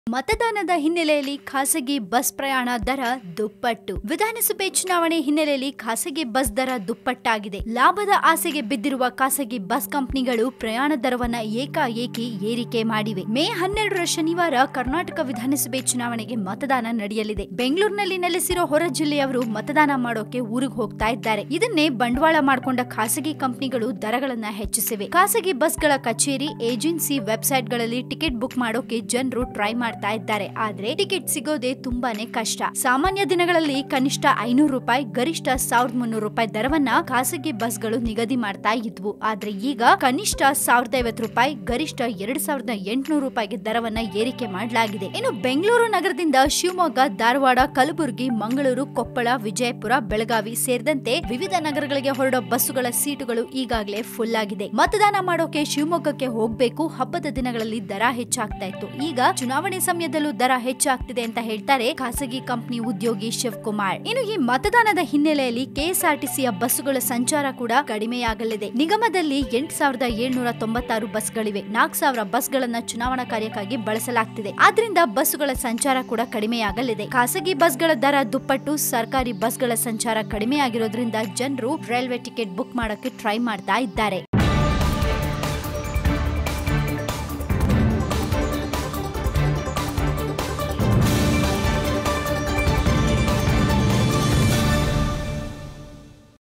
ಮತದಾನದ ಹಿನ್ನೆಲೆಯಲ್ಲಿ ಖಾಸಗಿ ಬಸ್ ಪ್ರಯಾಣ ದರ ದುಪ್ಪಟ್ಟು ವಿಧಾನಸಭೆ ಚುನಾವಣೆ ಹಿನ್ನೆಲೆಯಲ್ಲಿ ಖಾಸಗಿ ಬಸ್ ದರ ದುಪ್ಪಟ್ಟಾಗಿದೆ ಲಾಭದ ಆಸೆಗೆ ಬಿದ್ದಿರುವ ಖಾಸಗಿ ಬಸ್ ಕಂಪನಿಗಳು ಪ್ರಯಾಣ ದರವನ್ನ ಏಕಾಏಕಿ ಏರಿಕೆ ಮಾಡಿವೆ ಮೇ ಹನ್ನೆರಡರ ಶನಿವಾರ ಕರ್ನಾಟಕ ವಿಧಾನಸಭೆ ಚುನಾವಣೆಗೆ ಮತದಾನ ನಡೆಯಲಿದೆ ಬೆಂಗಳೂರಿನಲ್ಲಿ ನೆಲೆಸಿರೋ ಹೊರ ಜಿಲ್ಲೆಯವರು ಮತದಾನ ಮಾಡೋಕೆ ಊರಿಗೆ ಹೋಗ್ತಾ ಇದ್ದಾರೆ ಇದನ್ನೇ ಬಂಡವಾಳ ಮಾಡಿಕೊಂಡ ಖಾಸಗಿ ಕಂಪನಿಗಳು ದರಗಳನ್ನ ಹೆಚ್ಚಿಸಿವೆ ಖಾಸಗಿ ಬಸ್ಗಳ ಕಚೇರಿ ಏಜೆನ್ಸಿ ವೆಬ್ಸೈಟ್ಗಳಲ್ಲಿ ಟಿಕೆಟ್ ಬುಕ್ ಮಾಡೋಕೆ ಜನರು ಟ್ರೈ ಮಾಡ್ತಾ ಇದ್ದಾರೆ ಆದ್ರೆ ಟಿಕೆಟ್ ಸಿಗೋದೇ ತುಂಬಾನೇ ಕಷ್ಟ ಸಾಮಾನ್ಯ ದಿನಗಳಲ್ಲಿ ಕನಿಷ್ಠ ಐನೂರು ರೂಪಾಯಿ ಗರಿಷ್ಠ ಸಾವಿರದ ಮುನ್ನೂರು ರೂಪಾಯಿ ದರವನ್ನ ಖಾಸಗಿ ಬಸ್ಗಳು ನಿಗದಿ ಮಾಡ್ತಾ ಇದ್ವು ಆದ್ರೆ ಈಗ ಕನಿಷ್ಠ ಸಾವಿರದ ಐವತ್ತು ರೂಪಾಯಿ ಗರಿಷ್ಠ ಎರಡ್ ಸಾವಿರದ ಎಂಟುನೂರು ರೂಪಾಯಿಗೆ ದರವನ್ನ ಏರಿಕೆ ಮಾಡಲಾಗಿದೆ ಇನ್ನು ಬೆಂಗಳೂರು ನಗರದಿಂದ ಶಿವಮೊಗ್ಗ ಧಾರವಾಡ ಕಲಬುರಗಿ ಮಂಗಳೂರು ಕೊಪ್ಪಳ ವಿಜಯಪುರ ಬೆಳಗಾವಿ ಸೇರಿದಂತೆ ವಿವಿಧ ನಗರಗಳಿಗೆ ಹೊರಡೋ ಬಸ್ಸುಗಳ ಸೀಟುಗಳು ಈಗಾಗಲೇ ಫುಲ್ ಆಗಿದೆ ಮತದಾನ ಮಾಡೋಕೆ ಶಿವಮೊಗ್ಗಕ್ಕೆ ಹೋಗ್ಬೇಕು ಹಬ್ಬದ ದಿನಗಳಲ್ಲಿ ದರ ಹೆಚ್ಚಾಗ್ತಾ ಇತ್ತು ಈಗ ಚುನಾವಣೆ ಸಮಯದಲ್ಲೂ ದರ ಹೆಚ್ಚಾಗ್ತಿದೆ ಅಂತ ಹೇಳ್ತಾರೆ ಖಾಸಗಿ ಕಂಪನಿ ಉದ್ಯೋಗಿ ಶಿವಕುಮಾರ್ ಇನ್ನು ಈ ಮತದಾನದ ಹಿನ್ನೆಲೆಯಲ್ಲಿ ಕೆಎಸ್ಆರ್ಟಿಸಿಯ ಬಸ್ಸುಗಳ ಸಂಚಾರ ಕೂಡ ಕಡಿಮೆಯಾಗಲಿದೆ ನಿಗಮದಲ್ಲಿ ಎಂಟ್ ಸಾವಿರದ ಏಳ್ನೂರ ತೊಂಬತ್ತಾರು ಬಸ್ಗಳಿವೆ ನಾಲ್ಕು ಸಾವಿರ ಬಸ್ಗಳನ್ನ ಚುನಾವಣಾ ಕಾರ್ಯಕ್ಕಾಗಿ ಬಳಸಲಾಗ್ತಿದೆ ಆದ್ರಿಂದ ಬಸ್ಸುಗಳ ಸಂಚಾರ ಕೂಡ ಕಡಿಮೆಯಾಗಲಿದೆ ಖಾಸಗಿ ಬಸ್ಗಳ ದರ ದುಪ್ಪಟ್ಟು ಸರ್ಕಾರಿ ಬಸ್ಗಳ ಸಂಚಾರ ಕಡಿಮೆಯಾಗಿರೋದ್ರಿಂದ ಜನರು ರೈಲ್ವೆ ಟಿಕೆಟ್ ಬುಕ್ ಮಾಡೋಕೆ ಟ್ರೈ ಮಾಡ್ತಾ ಇದ್ದಾರೆ